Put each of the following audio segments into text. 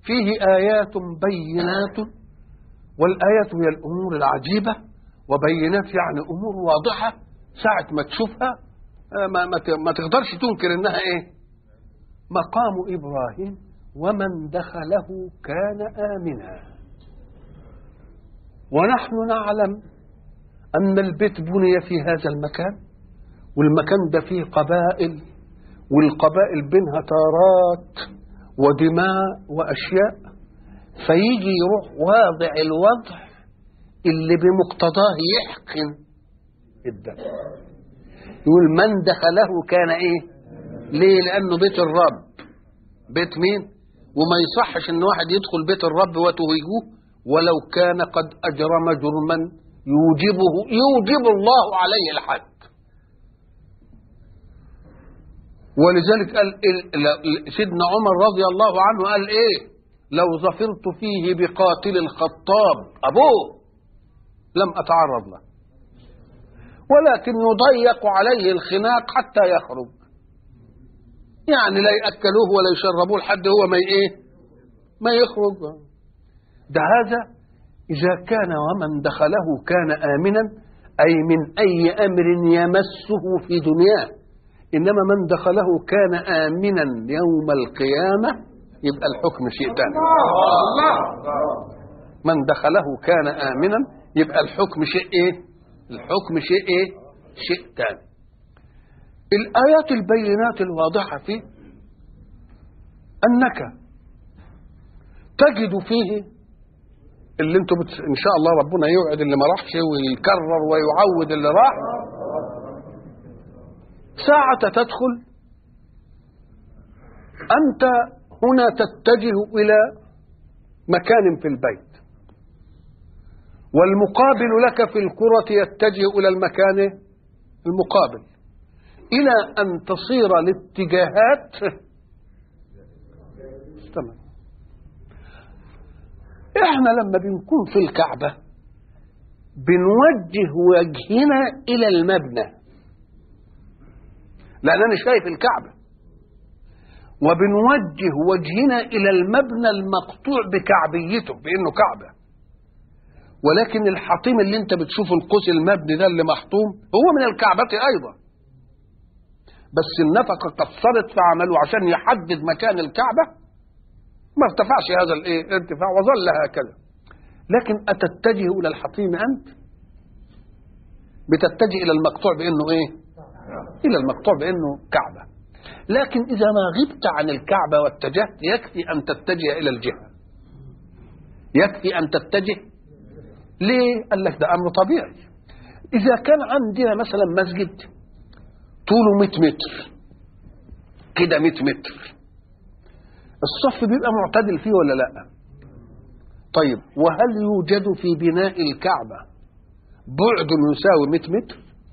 فيه آيات بينات والآيات هي الأمور العجيبة وبينات يعني أمور واضحة ساعة ما تشوفها آه، ما, ما, ت- ما تقدرش تنكر إنها إيه مقام إبراهيم ومن دخله كان آمنا ونحن نعلم أن البيت بني في هذا المكان والمكان ده فيه قبائل والقبائل بينها تارات ودماء وأشياء فيجي يروح واضع الوضع اللي بمقتضاه يحقن الدم يقول من دخله كان ايه ليه لانه بيت الرب بيت مين وما يصحش ان واحد يدخل بيت الرب وتهيجوه ولو كان قد اجرم جرما يوجبه يوجب الله عليه الحد ولذلك قال ال- ال- سيدنا عمر رضي الله عنه قال ايه لو ظفرت فيه بقاتل الخطاب ابوه لم اتعرض له ولكن يضيق عليه الخناق حتى يخرج يعني لا ياكلوه ولا يشربوه لحد هو ما ايه ما يخرج ده هذا اذا كان ومن دخله كان امنا اي من اي امر يمسه في دنياه انما من دخله كان امنا يوم القيامه يبقى الحكم شيء ثاني من دخله كان امنا يبقى الحكم شيء ايه الحكم شيء ايه شيء ثاني الايات البينات الواضحه فيه انك تجد فيه اللي انتم بت... ان شاء الله ربنا يوعد اللي ما راحش ويكرر ويعود اللي راح ساعة تدخل أنت هنا تتجه إلى مكان في البيت والمقابل لك في الكرة يتجه إلى المكان المقابل إلى أن تصير الاتجاهات تمام احنا لما بنكون في الكعبة بنوجه وجهنا إلى المبنى لأن أنا شايف الكعبة وبنوجه وجهنا إلى المبنى المقطوع بكعبيته بأنه كعبة ولكن الحطيم اللي انت بتشوفه القوس المبني ده اللي محطوم هو من الكعبة أيضا بس النفقة قصرت في عمله عشان يحدد مكان الكعبة ما ارتفعش هذا الايه الارتفاع وظل هكذا لكن أتتجه إلى الحطيم أنت بتتجه إلى المقطوع بأنه إيه إلى المقطوع بأنه كعبة لكن إذا ما غبت عن الكعبة واتجهت يكفي أن تتجه إلى الجهة يكفي أن تتجه ليه؟ قال لك ده أمر طبيعي إذا كان عندنا مثلا مسجد طوله 100 متر كده 100 متر الصف بيبقى معتدل فيه ولا لا طيب وهل يوجد في بناء الكعبة بعد يساوي 100 متر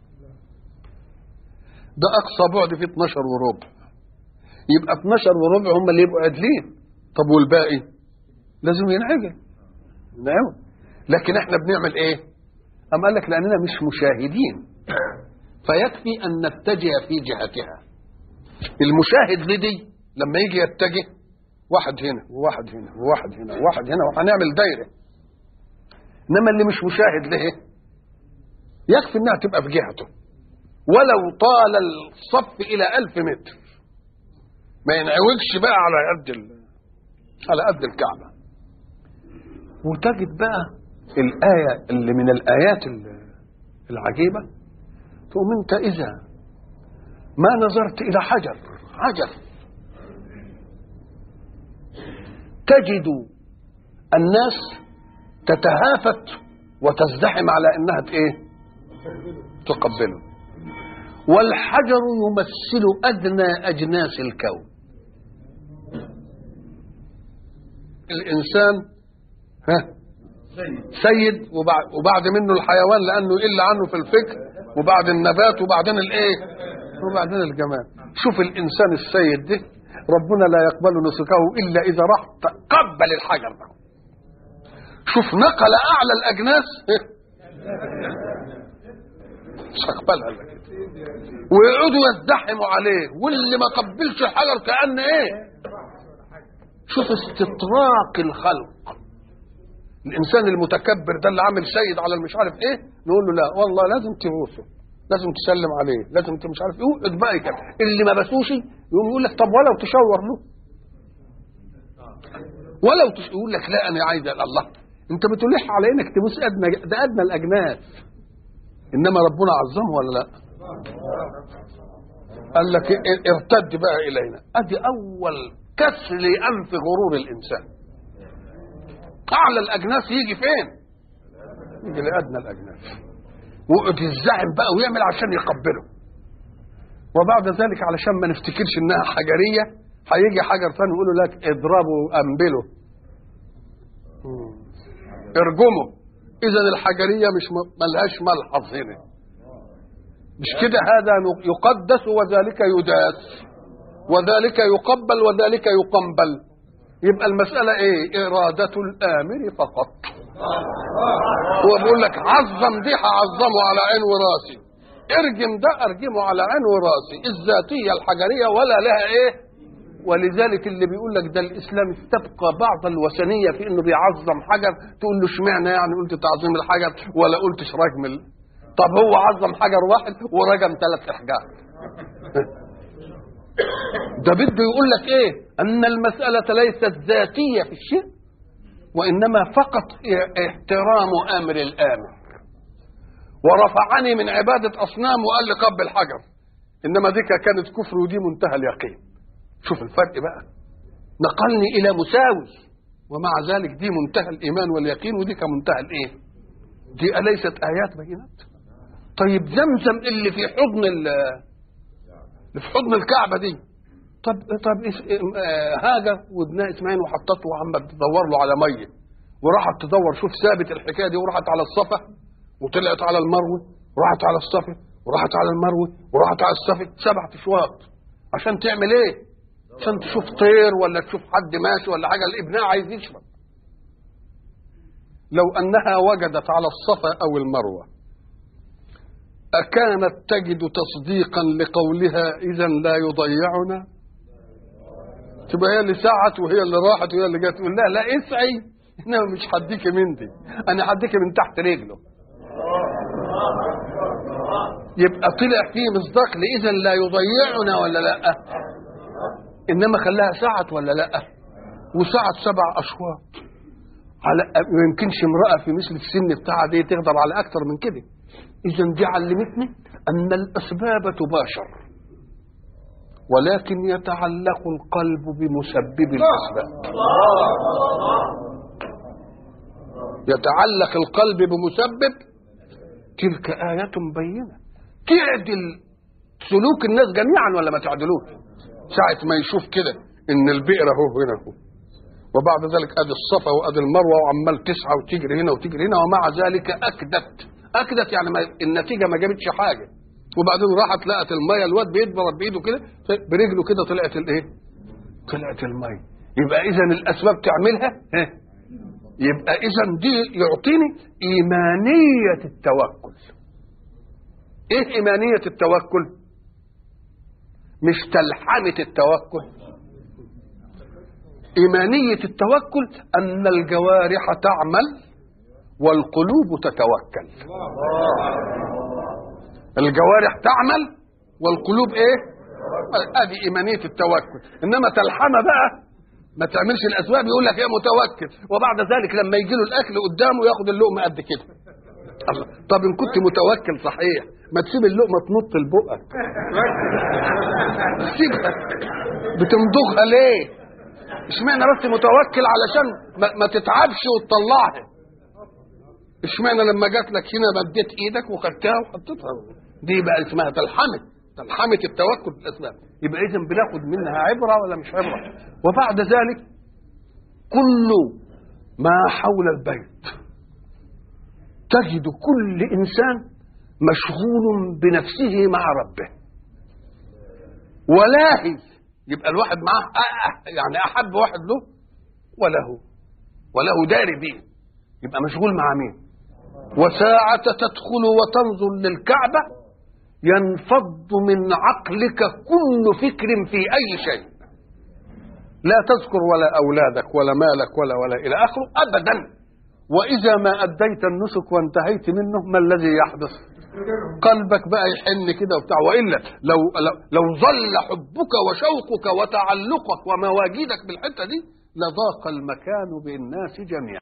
ده أقصى بعد فيه 12 وربع يبقى 12 وربع هم اللي يبقوا عادلين طب والباقي لازم ينعجل نعم لكن احنا بنعمل ايه أم قال لك لأننا مش مشاهدين فيكفي أن نتجه في جهتها المشاهد لدي لما يجي يتجه واحد هنا وواحد هنا وواحد هنا وواحد هنا وهنعمل دايرة إنما اللي مش مشاهد له يكفي إنها تبقى في جهته ولو طال الصف إلى ألف متر ما ينعوجش بقى على قد ال... على قد الكعبة وتجد بقى الآية اللي من الآيات ال- العجيبة تقوم أنت إذا ما نظرت إلى حجر حجر تجد الناس تتهافت وتزدحم على انها ايه تقبله والحجر يمثل ادنى اجناس الكون الانسان ها سيد وبعد, وبعد منه الحيوان لانه يقل عنه في الفكر وبعد النبات وبعدين الايه وبعدين الجمال شوف الانسان السيد ده ربنا لا يقبل نسكه الا اذا راح قبل الحجر ده شوف نقل اعلى الاجناس مش هقبلها الا كده ويقعدوا يزدحموا عليه واللي ما قبلش الحجر كان ايه شوف استطراق الخلق الانسان المتكبر ده اللي عامل سيد على المش عارف ايه نقول له لا والله لازم تبوسه لازم تسلم عليه لازم انت مش عارف ايه اتبقى كده اللي ما بسوش يقوم يقول لك طب ولو تشاور له ولو تش... يقول لك لا انا عايز الله انت بتلح على انك تبوس ادنى ده ادنى الاجناس انما ربنا عظمه ولا لا قال لك ارتد بقى الينا ادي اول كسر لانف غرور الانسان اعلى الاجناس يجي فين يجي لادنى الاجناس ويقعد يزعم بقى ويعمل عشان يقبله وبعد ذلك علشان ما نفتكرش انها حجريه هيجي حجر ثاني يقول لك اضربه انبله ارجمه اذا الحجريه مش ملهاش ملحظ هنا مش كده هذا يقدس وذلك يداس وذلك يقبل وذلك يقنبل يبقى المسألة ايه إرادة الآمر فقط هو بيقول لك عظم دي هعظمه على عين وراسي ارجم ده ارجمه على عين وراسي الذاتية الحجرية ولا لها ايه ولذلك اللي بيقول لك ده الاسلام استبقى بعض الوثنيه في انه بيعظم حجر تقول له اشمعنى يعني قلت تعظيم الحجر ولا قلتش رجم ال... طب هو عظم حجر واحد ورجم ثلاث احجار ده بده يقول لك ايه ان المساله ليست ذاتيه في الشيء وانما فقط احترام امر الامر ورفعني من عباده اصنام وقال لي قبل حجر انما دي كانت كفر ودي منتهى اليقين شوف الفرق بقى نقلني الى مساوي ومع ذلك دي منتهى الايمان واليقين ودي كمنتهى الايه دي اليست ايات بينات طيب زمزم اللي في حضن اللي في حضن الكعبه دي طب طب آه هاجر وابنها اسماعيل وحطته وعمال تدور له على ميه وراحت تدور شوف ثابت الحكايه دي وراحت على الصفا وطلعت على المروه وراحت على الصفا وراحت على المروه وراحت على الصفا سبع اشواط عشان تعمل ايه؟ عشان تشوف طير ولا تشوف حد ماشي ولا حاجه الابناء عايز يشرب لو انها وجدت على الصفا او المروه اكانت تجد تصديقا لقولها اذا لا يضيعنا تبقى هي اللي سعت وهي اللي راحت وهي اللي جت تقول لا لا اسعي انما مش هديك من دي انا هديك من تحت رجله يبقى طلع فيه مصداق لاذا لا يضيعنا ولا لا انما خلاها سعت ولا لا وسعت سبع اشواط على ما يمكنش امراه في مثل السن بتاعها دي تقدر على اكثر من كده اذا دي علمتني ان الاسباب تباشر ولكن يتعلق القلب بمسبب الاسباب يتعلق القلب بمسبب تلك آية بينة تعدل سلوك الناس جميعا ولا ما تعدلوش ساعة ما يشوف كده ان البئر اهو هنا اهو وبعد ذلك ادي الصفا وادي المروه وعمال تسعى وتجري هنا وتجري هنا ومع ذلك اكدت اكدت يعني ما النتيجه ما جابتش حاجه وبعدين راحت لقت الميه الواد بيضرب بايده كده برجله كده طلعت الايه؟ طلعت الميه يبقى اذا الاسباب تعملها ها يبقى اذا دي يعطيني ايمانيه التوكل ايه ايمانيه التوكل مش تلحمه التوكل ايمانيه التوكل ان الجوارح تعمل والقلوب تتوكل الجوارح تعمل والقلوب ايه ادي ايمانيه التوكل انما تلحمه بقى ما تعملش الاسباب يقول لك ايه متوكل وبعد ذلك لما يجي له الاكل قدامه ياخد اللقمه قد كده الله طب ان كنت متوكل صحيح ما تسيب اللقمه تنط لبقك سيبها بتمضغها ليه اشمعنى بس متوكل علشان ما, ما تتعبش وتطلعها اشمعنى لما جات لك هنا مديت ايدك وخدتها وحطيتها دي بقى اسمها تلحمه تلحمه التوكل في الاسباب يبقى اذا بناخد منها عبره ولا مش عبره وبعد ذلك كل ما حول البيت تجد كل انسان مشغول بنفسه مع ربه ولاهي يبقى الواحد معاه يعني احب واحد له وله وله داري بيه يبقى مشغول مع مين وساعة تدخل وتنظر للكعبة ينفض من عقلك كل فكر في أي شيء لا تذكر ولا اولادك ولا مالك ولا ولا الى اخره ابدا واذا ما اديت النسك وانتهيت منه ما الذي يحدث قلبك بقى يحن كده وبتاع والا لو لو, لو ظل حبك وشوقك وتعلقك ومواجدك بالحته دي لضاق المكان بالناس جميعا